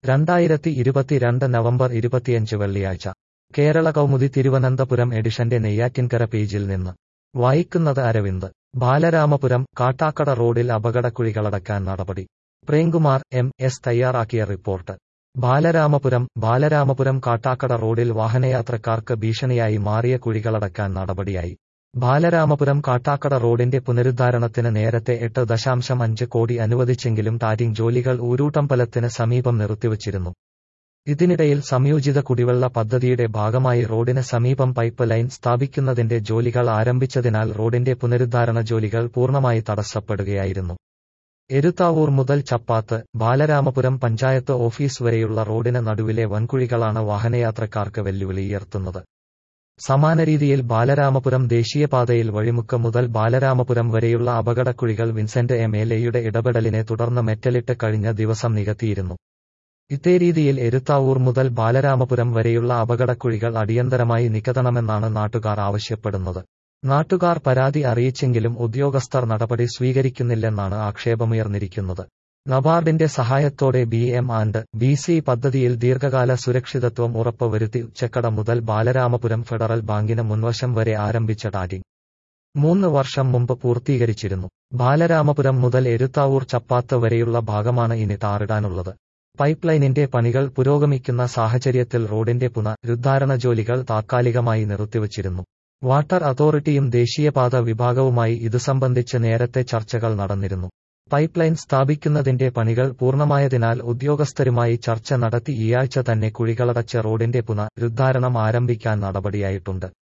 രണ്ടായിരത്തി ഇരുപത്തിരണ്ട് നവംബർ ഇരുപത്തിയഞ്ച് വെള്ളിയാഴ്ച കേരള കൗമുദി തിരുവനന്തപുരം എഡിഷന്റെ നെയ്യാറ്റിൻകര പേജിൽ നിന്ന് വായിക്കുന്നത് അരവിന്ദ് ബാലരാമപുരം കാട്ടാക്കട റോഡിൽ അപകടക്കുഴികളടക്കാൻ നടപടി പ്രേംകുമാർ എം എസ് തയ്യാറാക്കിയ റിപ്പോർട്ട് ബാലരാമപുരം ബാലരാമപുരം കാട്ടാക്കട റോഡിൽ വാഹനയാത്രക്കാർക്ക് ഭീഷണിയായി മാറിയ കുഴികളടക്കാൻ നടപടിയായി ബാലരാമപുരം കാട്ടാക്കട റോഡിന്റെ പുനരുദ്ധാരണത്തിന് നേരത്തെ എട്ട് ദശാംശം അഞ്ച് കോടി അനുവദിച്ചെങ്കിലും ടാരിംഗ് ജോലികൾ ഊരൂട്ടമ്പലത്തിന് സമീപം നിർത്തിവച്ചിരുന്നു ഇതിനിടയിൽ സംയോജിത കുടിവെള്ള പദ്ധതിയുടെ ഭാഗമായി റോഡിന് സമീപം പൈപ്പ് ലൈൻ സ്ഥാപിക്കുന്നതിന്റെ ജോലികൾ ആരംഭിച്ചതിനാൽ റോഡിന്റെ പുനരുദ്ധാരണ ജോലികൾ പൂർണ്ണമായി തടസ്സപ്പെടുകയായിരുന്നു എരുത്താവൂർ മുതൽ ചപ്പാത്ത് ബാലരാമപുരം പഞ്ചായത്ത് ഓഫീസ് വരെയുള്ള റോഡിന് നടുവിലെ വൻകുഴികളാണ് വാഹനയാത്രക്കാർക്ക് വെല്ലുവിളിയുയർത്തുന്നത് സമാന രീതിയിൽ ബാലരാമപുരം ദേശീയപാതയിൽ വഴിമുക്ക് മുതൽ ബാലരാമപുരം വരെയുള്ള അപകടക്കുഴികൾ വിൻസെന്റ് എം എൽ എയുടെ ഇടപെടലിനെ തുടർന്ന് മെറ്റലിട്ട് കഴിഞ്ഞ ദിവസം നികത്തിയിരുന്നു ഇതേ രീതിയിൽ എരുത്താവൂർ മുതൽ ബാലരാമപുരം വരെയുള്ള അപകടക്കുഴികൾ അടിയന്തരമായി നികത്തണമെന്നാണ് നാട്ടുകാർ ആവശ്യപ്പെടുന്നത് നാട്ടുകാർ പരാതി അറിയിച്ചെങ്കിലും ഉദ്യോഗസ്ഥർ നടപടി സ്വീകരിക്കുന്നില്ലെന്നാണ് ആക്ഷേപമുയർന്നിരിക്കുന്നത് നബാർഡിന്റെ സഹായത്തോടെ B M and B C പദ്ധതിയിൽ ദീർഘകാല സുരക്ഷിതത്വം ഉറപ്പുവരുത്തി ഉച്ചക്കട മുതൽ ബാലരാമപുരം ഫെഡറൽ ബാങ്കിന് മുൻവശം വരെ ആരംഭിച്ച ടാറ്റിംഗ് മൂന്ന് വർഷം മുമ്പ് പൂർത്തീകരിച്ചിരുന്നു ബാലരാമപുരം മുതൽ എരുത്താവൂർ ചപ്പാത്ത് വരെയുള്ള ഭാഗമാണ് ഇനി ടാറിടാനുള്ളത് പൈപ്പ് ലൈനിന്റെ പണികൾ പുരോഗമിക്കുന്ന സാഹചര്യത്തിൽ റോഡിന്റെ പുനരുദ്ധാരണ ജോലികൾ താത്കാലികമായി നിർത്തിവച്ചിരുന്നു വാട്ടർ അതോറിറ്റിയും ദേശീയപാത വിഭാഗവുമായി ഇത് സംബന്ധിച്ച് നേരത്തെ ചർച്ചകൾ നടന്നിരുന്നു പൈപ്പ് ലൈൻ സ്ഥാപിക്കുന്നതിന്റെ പണികൾ പൂർണ്ണമായതിനാൽ ഉദ്യോഗസ്ഥരുമായി ചർച്ച നടത്തി ഈയാഴ്ച തന്നെ കുഴികളടച്ച റോഡിന്റെ പുനരുദ്ധാരണം ആരംഭിക്കാൻ നടപടിയായിട്ടുണ്ട്